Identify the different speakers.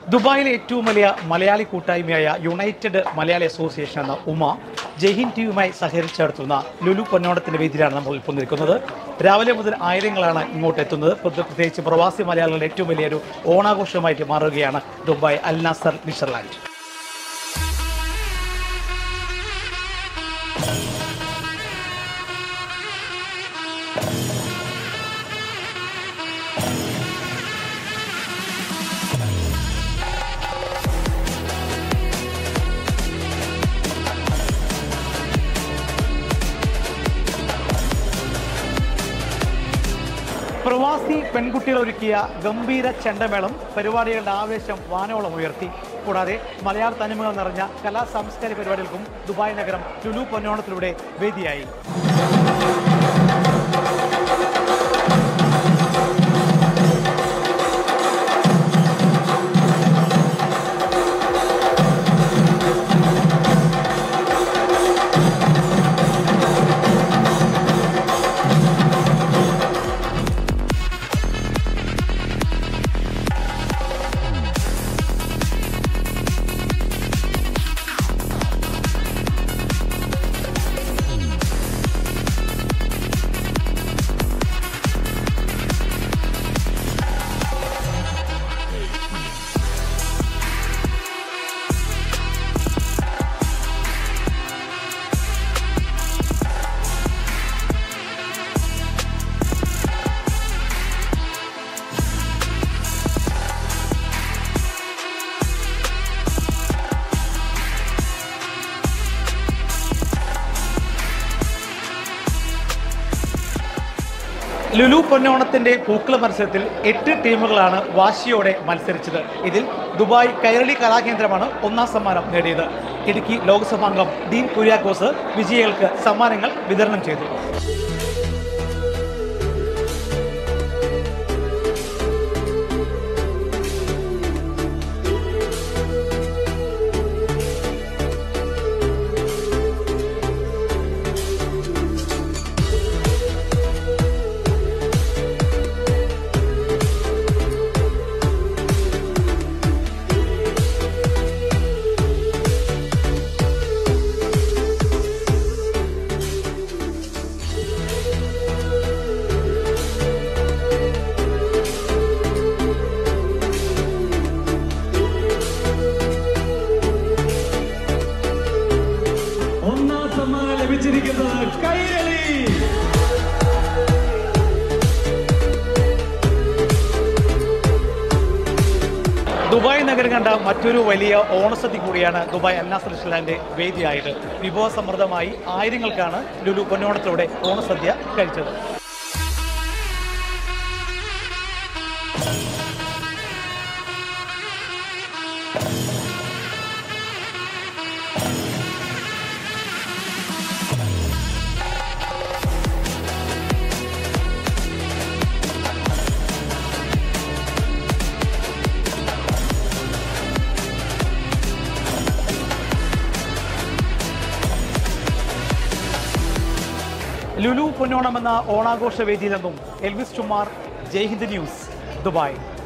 Speaker 1: ദുബായിലെ ഏറ്റവും വലിയ മലയാളി കൂട്ടായ്മയായ യുണൈറ്റഡ് മലയാളി അസോസിയേഷൻ എന്ന ഉമ ജയ്ഹിൻ ടിവിയുമായി സഹകരിച്ച് നടത്തുന്ന ലുലു പൊന്നോണത്തിന്റെ വേദിയിലാണ് നമ്മൾ ഇപ്പോൾ നിൽക്കുന്നത് രാവിലെ മുതൽ ആയിരങ്ങളാണ് ഇങ്ങോട്ട് എത്തുന്നത് പ്രത്യേക- പ്രത്യേകിച്ച് പ്രവാസി മലയാളികളുടെ ഏറ്റവും വലിയൊരു ഓണാഘോഷമായിട്ട് മാറുകയാണ് ദുബായ് അൽ നാസർ ലിഷർലാൻഡ് പ്രവാസി പെൺകുട്ടികൾ ഒരുക്കിയ ഗംഭീര ചെണ്ടമേളം പരിപാടികളുടെ ആവേശം വാനോളം ഉയർത്തി കൂടാതെ മലയാള തനിമകൾ നിറഞ്ഞ കലാ സാംസ്കാരിക പരിപാടികൾക്കും ദുബായ് നഗരം ലുലു പൊന്നോണത്തിലൂടെ വേദിയായി ലുലു പൊന്നോണത്തിന്റെ പൂക്കള മത്സരത്തിൽ എട്ട് ടീമുകളാണ് വാശിയോടെ മത്സരിച്ചത് ഇതിൽ ദുബായ് കൈരളി കലാകേന്ദ്രമാണ് ഒന്നാം സമ്മാനം നേടിയത് ഇടുക്കി ലോക്സഭാംഗം ഡീൻ കുര്യാക്കോസ് വിജയികൾക്ക് സമ്മാനങ്ങൾ വിതരണം ചെയ്തു
Speaker 2: ഒന്നാം സമ്മാനം ലഭിച്ചിരിക്കുന്നത് കൈരളി
Speaker 1: ദുബായ് നഗരം കണ്ട മറ്റൊരു വലിയ ഓണസദ്യ കൂടിയാണ് ദുബായ് അന്നാസ് റെസ്റ്റോറൻറ്റ് വേദിയായത് വിഭവസമൃദ്ധമായി ആയിരങ്ങൾക്കാണ് ലുലു പൊന്നോണത്തിലൂടെ ഓണസദ്യ കഴിച്ചത് ലുലു പൊന്നോണം എന്ന ഓണാഘോഷ വേദിയിൽ നിന്നും Elvis Chummar Jaihind news Dubai